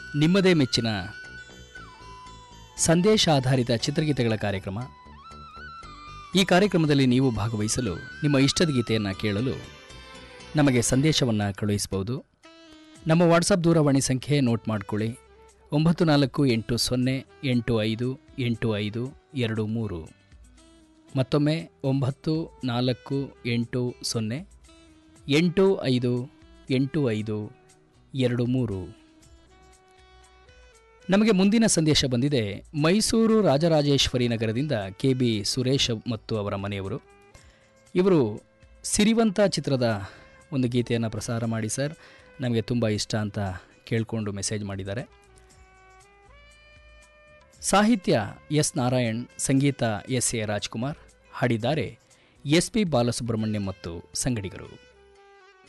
ನಿಮ್ಮದೇ ಮೆಚ್ಚಿನ ಸಂದೇಶ ಆಧಾರಿತ ಚಿತ್ರಗೀತೆಗಳ ಕಾರ್ಯಕ್ರಮ ಈ ಕಾರ್ಯಕ್ರಮದಲ್ಲಿ ನೀವು ಭಾಗವಹಿಸಲು ನಿಮ್ಮ ಇಷ್ಟದ ಗೀತೆಯನ್ನು ಕೇಳಲು ನಮಗೆ ಸಂದೇಶವನ್ನು ಕಳುಹಿಸಬಹುದು ನಮ್ಮ ವಾಟ್ಸಪ್ ದೂರವಾಣಿ ಸಂಖ್ಯೆ ನೋಟ್ ಮಾಡಿಕೊಳ್ಳಿ ಒಂಬತ್ತು ನಾಲ್ಕು ಎಂಟು ಸೊನ್ನೆ ಎಂಟು ಐದು ಎಂಟು ಐದು ಎರಡು ಮೂರು ಮತ್ತೊಮ್ಮೆ ಒಂಬತ್ತು ನಾಲ್ಕು ಎಂಟು ಸೊನ್ನೆ ಎಂಟು ಐದು ಎಂಟು ಐದು ಎರಡು ಮೂರು ನಮಗೆ ಮುಂದಿನ ಸಂದೇಶ ಬಂದಿದೆ ಮೈಸೂರು ರಾಜರಾಜೇಶ್ವರಿ ನಗರದಿಂದ ಕೆ ಬಿ ಸುರೇಶ್ ಮತ್ತು ಅವರ ಮನೆಯವರು ಇವರು ಸಿರಿವಂತ ಚಿತ್ರದ ಒಂದು ಗೀತೆಯನ್ನು ಪ್ರಸಾರ ಮಾಡಿ ಸರ್ ನಮಗೆ ತುಂಬ ಇಷ್ಟ ಅಂತ ಕೇಳಿಕೊಂಡು ಮೆಸೇಜ್ ಮಾಡಿದ್ದಾರೆ ಸಾಹಿತ್ಯ ಎಸ್ ನಾರಾಯಣ್ ಸಂಗೀತ ಎಸ್ ಎ ರಾಜ್ಕುಮಾರ್ ಹಾಡಿದ್ದಾರೆ ಎಸ್ ಪಿ ಬಾಲಸುಬ್ರಹ್ಮಣ್ಯಂ ಮತ್ತು ಸಂಗಡಿಗರು